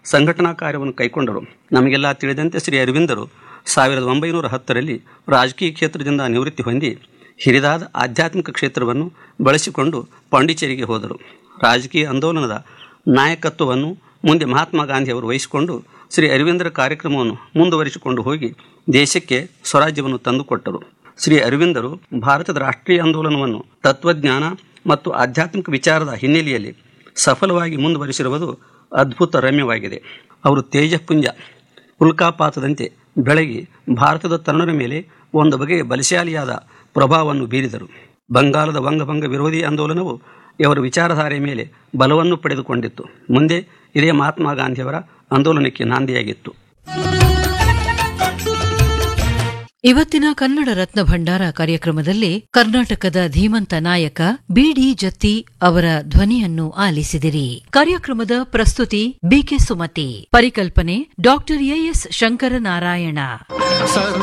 ಸಂಘಟನಾ ಕಾರ್ಯವನ್ನು ಕೈಗೊಂಡರು ನಮಗೆಲ್ಲ ತಿಳಿದಂತೆ ಶ್ರೀ ಅರವಿಂದರು ಸಾವಿರದ ಒಂಬೈನೂರ ಹತ್ತರಲ್ಲಿ ರಾಜಕೀಯ ಕ್ಷೇತ್ರದಿಂದ ನಿವೃತ್ತಿ ಹೊಂದಿ ಹಿರಿದಾದ ಆಧ್ಯಾತ್ಮಿಕ ಕ್ಷೇತ್ರವನ್ನು ಬಳಸಿಕೊಂಡು ಪಾಂಡಿಚೇರಿಗೆ ಹೋದರು ರಾಜಕೀಯ ಆಂದೋಲನದ ನಾಯಕತ್ವವನ್ನು ಮುಂದೆ ಮಹಾತ್ಮ ಗಾಂಧಿಯವರು ವಹಿಸಿಕೊಂಡು ಶ್ರೀ ಅರವಿಂದರ ಕಾರ್ಯಕ್ರಮವನ್ನು ಮುಂದುವರಿಸಿಕೊಂಡು ಹೋಗಿ ದೇಶಕ್ಕೆ ಸ್ವರಾಜ್ಯವನ್ನು ತಂದುಕೊಟ್ಟರು ಶ್ರೀ ಅರವಿಂದರು ಭಾರತದ ರಾಷ್ಟ್ರೀಯ ಆಂದೋಲನವನ್ನು ತತ್ವಜ್ಞಾನ ಮತ್ತು ಆಧ್ಯಾತ್ಮಿಕ ವಿಚಾರದ ಹಿನ್ನೆಲೆಯಲ್ಲಿ ಸಫಲವಾಗಿ ಮುಂದುವರಿಸಿರುವುದು ಅದ್ಭುತ ರಮ್ಯವಾಗಿದೆ ಅವರು ತೇಜಪುಂಜ ಉಲ್ಕಾಪಾತದಂತೆ ಬೆಳಗಿ ಭಾರತದ ತರುಣರ ಮೇಲೆ ಒಂದು ಬಗೆಯ ಬಲಶಾಲಿಯಾದ ಪ್ರಭಾವವನ್ನು ಬೀರಿದರು ಬಂಗಾಲದ ವಂಗಭಂಗ ವಿರೋಧಿ ಆಂದೋಲನವು ಇವರ ವಿಚಾರಧಾರೆಯ ಮೇಲೆ ಬಲವನ್ನು ಪಡೆದುಕೊಂಡಿತ್ತು ಮುಂದೆ ಇದೇ ಮಹಾತ್ಮ ಗಾಂಧಿಯವರ ಆಂದೋಲನಕ್ಕೆ ನಾಂದಿಯಾಗಿತ್ತು ಇವತ್ತಿನ ಕನ್ನಡ ರತ್ನ ಭಂಡಾರ ಕಾರ್ಯಕ್ರಮದಲ್ಲಿ ಕರ್ನಾಟಕದ ಧೀಮಂತ ನಾಯಕ ಬಿಡಿ ಜತ್ತಿ ಅವರ ಧ್ವನಿಯನ್ನು ಆಲಿಸಿದಿರಿ ಕಾರ್ಯಕ್ರಮದ ಪ್ರಸ್ತುತಿ ಬಿಕೆ ಸುಮತಿ ಪರಿಕಲ್ಪನೆ ಡಾಕ್ಟರ್ ಎಎಸ್ ಶಂಕರನಾರಾಯಣ ಸರ್ವ